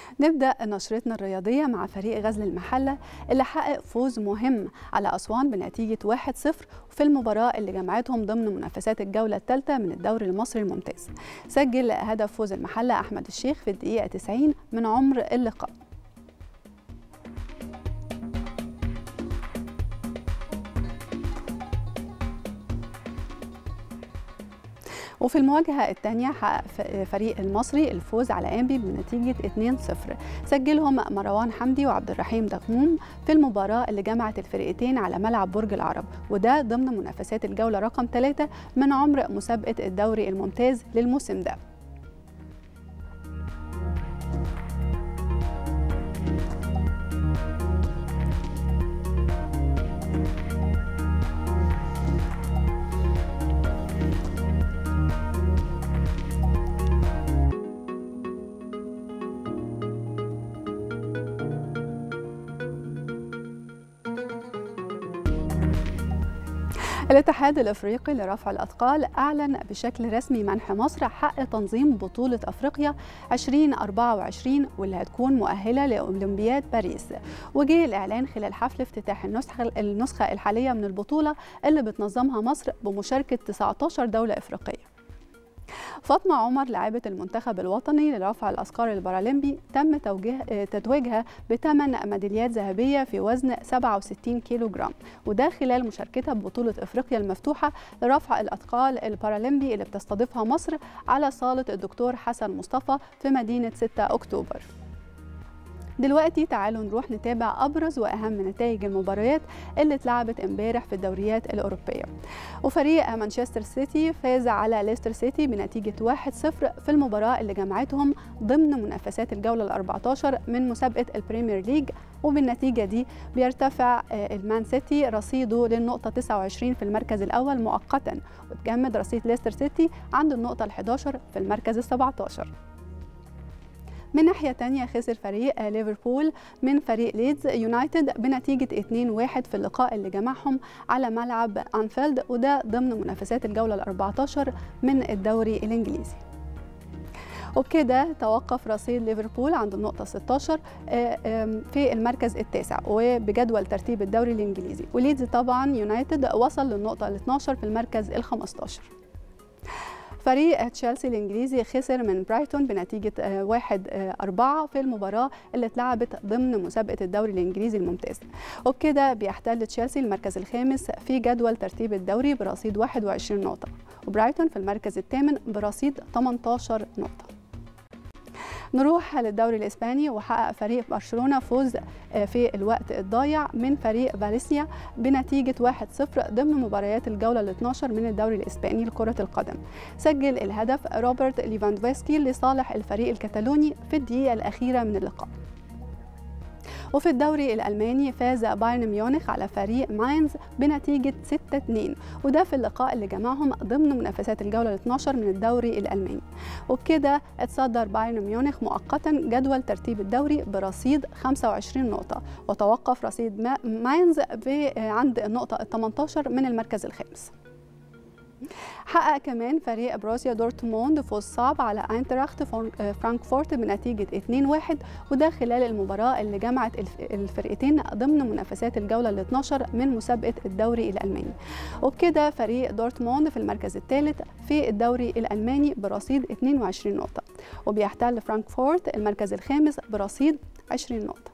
نبدأ نشرتنا الرياضية مع فريق غزل المحلة اللي حقق فوز مهم على أسوان بنتيجة 1-0 في المباراة اللي جمعتهم ضمن منافسات الجولة الثالثة من الدوري المصري الممتاز سجل هدف فوز المحلة أحمد الشيخ في الدقيقة 90 من عمر اللقاء وفي المواجهة الثانية حقق فريق المصري الفوز على أنبي بنتيجة 2-0 سجلهم مروان حمدي وعبد الرحيم دغموم في المباراة اللي جمعت الفرقتين على ملعب برج العرب وده ضمن منافسات الجولة رقم 3 من عمر مسابقة الدوري الممتاز للموسم ده الاتحاد الافريقي لرفع الاثقال اعلن بشكل رسمي منح مصر حق تنظيم بطوله افريقيا 2024 واللي هتكون مؤهله لاولمبياد باريس وجه الاعلان خلال حفل افتتاح النسخه النسخه الحاليه من البطوله اللي بتنظمها مصر بمشاركه 19 دوله افريقيه فاطمة عمر لاعبة المنتخب الوطني لرفع الأثقال البارالمبي تم توجيه تتويجها بثمان ميداليات ذهبية في وزن 67 كيلو جرام وده خلال مشاركتها ببطولة إفريقيا المفتوحة لرفع الأثقال البارالمبي اللي بتستضيفها مصر على صالة الدكتور حسن مصطفى في مدينة 6 أكتوبر دلوقتي تعالوا نروح نتابع ابرز واهم نتائج المباريات اللي اتلعبت امبارح في الدوريات الاوروبيه وفريق مانشستر سيتي فاز على ليستر سيتي بنتيجه 1-0 في المباراه اللي جمعتهم ضمن منافسات الجوله ال14 من مسابقه البريمير ليج وبالنتيجه دي بيرتفع المان سيتي رصيده للنقطه 29 في المركز الاول مؤقتا وتجمد رصيد ليستر سيتي عند النقطه ال11 في المركز ال17 من ناحية تانية خسر فريق ليفربول من فريق ليدز يونايتد بنتيجة 2-1 في اللقاء اللي جمعهم على ملعب أنفيلد وده ضمن منافسات الجولة ال14 من الدوري الإنجليزي وبكده توقف رصيد ليفربول عند النقطة 16 في المركز التاسع وبجدول ترتيب الدوري الإنجليزي وليدز طبعا يونايتد وصل للنقطة ال 12 في المركز ال 15 فريق تشيلسي الانجليزي خسر من برايتون بنتيجه 1 4 في المباراه اللي اتلعبت ضمن مسابقه الدوري الانجليزي الممتاز وبكده بيحتل تشيلسي المركز الخامس في جدول ترتيب الدوري برصيد 21 نقطه وبرايتون في المركز الثامن برصيد 18 نقطه نروح للدوري الاسباني وحقق فريق برشلونه فوز في الوقت الضايع من فريق فالنسيا بنتيجه 1-0 ضمن مباريات الجوله ال 12 من الدوري الاسباني لكره القدم. سجل الهدف روبرت ليفاندوفسكي لصالح الفريق الكتالوني في الدقيقه الاخيره من اللقاء. وفي الدوري الألماني فاز بايرن ميونخ على فريق ماينز بنتيجة 6-2 وده في اللقاء اللي جمعهم ضمن منافسات الجولة ال 12 من الدوري الألماني وبكده اتصدر بايرن ميونخ مؤقتا جدول ترتيب الدوري برصيد 25 نقطة وتوقف رصيد ماينز عند النقطة ال 18 من المركز الخامس حقق كمان فريق بروسيا دورتموند فوز صعب على اينتراخت فرانكفورت بنتيجة 2-1 وده خلال المباراة اللي جمعت الفرقتين ضمن منافسات الجولة ال 12 من مسابقة الدوري الألماني وبكده فريق دورتموند في المركز الثالث في الدوري الألماني برصيد 22 نقطة وبيحتل فرانكفورت المركز الخامس برصيد 20 نقطة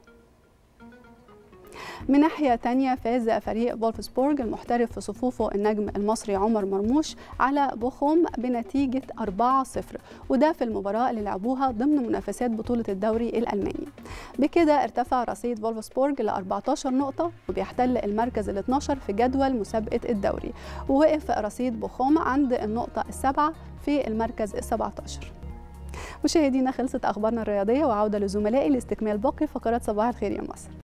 من ناحية تانية فاز فريق فولفسبورج المحترف في صفوفه النجم المصري عمر مرموش على بوخوم بنتيجة 4-0 وده في المباراة اللي لعبوها ضمن منافسات بطولة الدوري الألماني بكده ارتفع رصيد فولفسبورج ل 14 نقطة وبيحتل المركز ال 12 في جدول مسابقة الدوري ووقف رصيد بوخوم عند النقطة السابعة في المركز ال 17 مشاهدينا خلصت أخبارنا الرياضية وعودة لزملائي لاستكمال باقي فقرات صباح الخير يا مصر